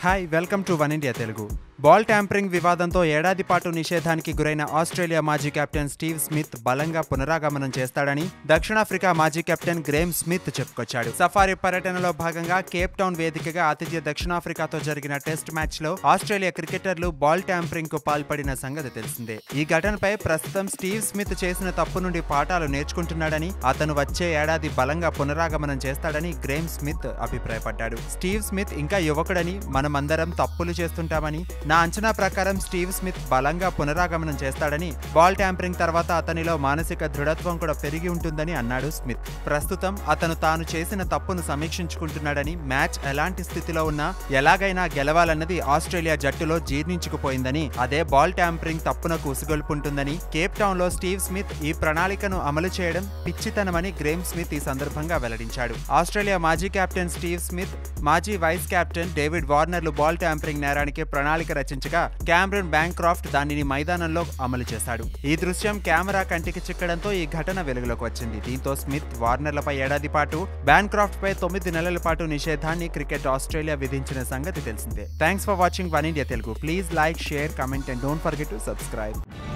hi welcome to one India Telugu ball tampering వివాదంతో ఏడాది పాటు నిషేధానికి గురైన ఆస్ట్రేలియా మాజీ కెప్టెన్ స్టీవ్ స్మిత్ బలంగా పునరాగమనం చేస్తాడని దక్షిణాఫ్రికా మాజీ కెప్టెన్ గ్రేమ్ స్మిత్ చెప్పుకొచ్చాడు సఫారీ పర్యటనలో భాగంగా కేప్ టౌన్ వేదికగా ఆతిథ్య దక్షిణాఫ్రికాతో జరిగిన టెస్ట్ మ్యాచ్ లో ఆస్ట్రేలియా క్రికెటర్లు బాల్ ట్యాంపరింగ్ కు పాల్పడిన సంగతి తెలిసిందే ఈ ఘటనపై ప్రస్తుతం స్టీవ్ స్మిత్ చేసిన తప్పు నుండి పాఠాలు నేర్చుకుంటున్నాడని అతను వచ్చే ఏడాది బలంగా పునరాగమనం చేస్తాడని గ్రేమ్ స్మిత్ అభిప్రాయపడ్డాడు స్టీవ్ స్మిత్ ఇంకా యువకుడని మనమందరం తప్పులు చేస్తుంటామని నా అంచనా ప్రకారం స్టీవ్ స్మిత్ బలంగా పునరాగమనం చేస్తాడని బాల్ ట్యాంపరింగ్ తర్వాత అతనిలో మానసిక దృఢత్వం కూడా పెరిగి ఉంటుందని అన్నాడు స్మిత్ ప్రస్తుతం అతను తాను చేసిన తప్పును సమీక్షించుకుంటున్నాడని మ్యాచ్ ఎలాంటి స్థితిలో ఉన్నా ఎలాగైనా గెలవాలన్నది ఆస్ట్రేలియా జట్టులో జీర్ణించుకుపోయిందని అదే బాల్ ట్యాంపరింగ్ తప్పునకు ఉసుగొల్పుంటుందని కేప్ టౌన్ లో స్టీవ్ స్మిత్ ఈ ప్రణాళికను అమలు చేయడం పిచ్చితనమని గ్రేమ్ స్మిత్ ఈ సందర్భంగా వెల్లడించాడు ఆస్ట్రేలియా మాజీ కెప్టెన్ స్టీవ్ స్మిత్ మాజీ వైస్ కెప్టెన్ డేవిడ్ వార్నర్లు బాల్ ట్యాంపరింగ్ నేరానికి ప్రణాళిక రచించగా క్యామరన్ బ్యాంక్రాఫ్ట్ దానిని మైదానంలో అమలు చేశాడు ఈ దృశ్యం కెమెరా కంటికి చిక్కడంతో ఈ ఘటన వెలుగులోకి వచ్చింది దీంతో స్మిత్ వార్నర్లపై ఏడాది పాటు బ్యాన్క్రాఫ్ట్ పై తొమ్మిది నెలల పాటు నిషేధాన్ని క్రికెట్ ఆస్ట్రేలియా విధించిన సంగతి తెలిసిందే thanks for watching one India Telugu please like share comment and don't forget to subscribe